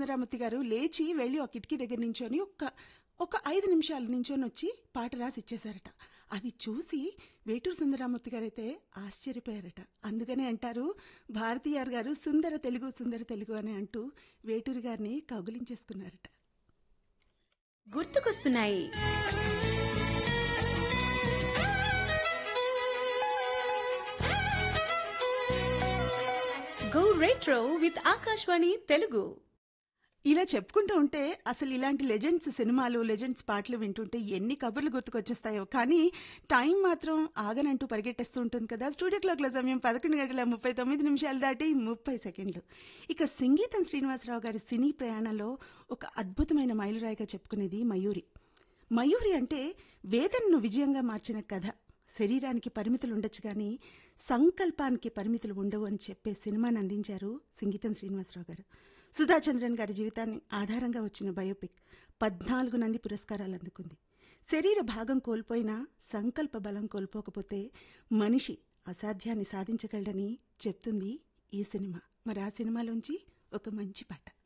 సుందరామూర్తి గారు లేచి వెళ్ళి ఒక కిటికీ దగ్గర నించొని ఒక్క ఒక ఐదు నిమిషాలు నించొని వచ్చి పాట రాసి ఇచ్చేశారట అది చూసి వేటూరు సుందరామూర్తి గారు అయితే ఆశ్చర్యపోయారట అందుకనే అంటారు భారతీయార్ గారు సుందర తెలుగు సుందర తెలుగు అని అంటూ వేటూరు గారిని కౌగులించేసుకున్నారట గుర్తుకొస్తున్నాయి go retro with Akashvani Telugu ఇలా చెప్పుకుంటూ ఉంటే అసలు ఇలాంటి లెజెండ్స్ సినిమాలు లెజెండ్స్ పాటలు వింటుంటే ఎన్ని కబుర్లు గుర్తుకొచ్చేస్తాయో కానీ టైం మాత్రం ఆగనంటూ పరిగెట్టేస్తూ ఉంటుంది కదా స్టూడియో క్లాక్ల సమయం పదకొండు గంటల ముప్పై తొమ్మిది నిమిషాలు దాటి ముప్పై సెకండ్లు ఇక సంగీతం శ్రీనివాసరావు గారి సినీ ప్రయాణంలో ఒక అద్భుతమైన మైలురాయిగా చెప్పుకునేది మయూరి మయూరి అంటే వేదనను విజయంగా మార్చిన కథ శరీరానికి పరిమితులు ఉండొచ్చు కానీ సంకల్పానికి పరిమితులు ఉండవు అని చెప్పే సినిమాని అందించారు సంగీతం శ్రీనివాసరావు గారు సుధాచంద్రన్ గారి జీవితాన్ని ఆధారంగా వచ్చిన బయోపిక్ పద్నాలుగు నంది పురస్కారాలు అందుకుంది శరీర భాగం కోల్పోయినా సంకల్ప బలం కోల్పోకపోతే మనిషి అసాధ్యాన్ని సాధించగలడని చెప్తుంది ఈ సినిమా మరి ఆ సినిమాలోంచి ఒక మంచి పాట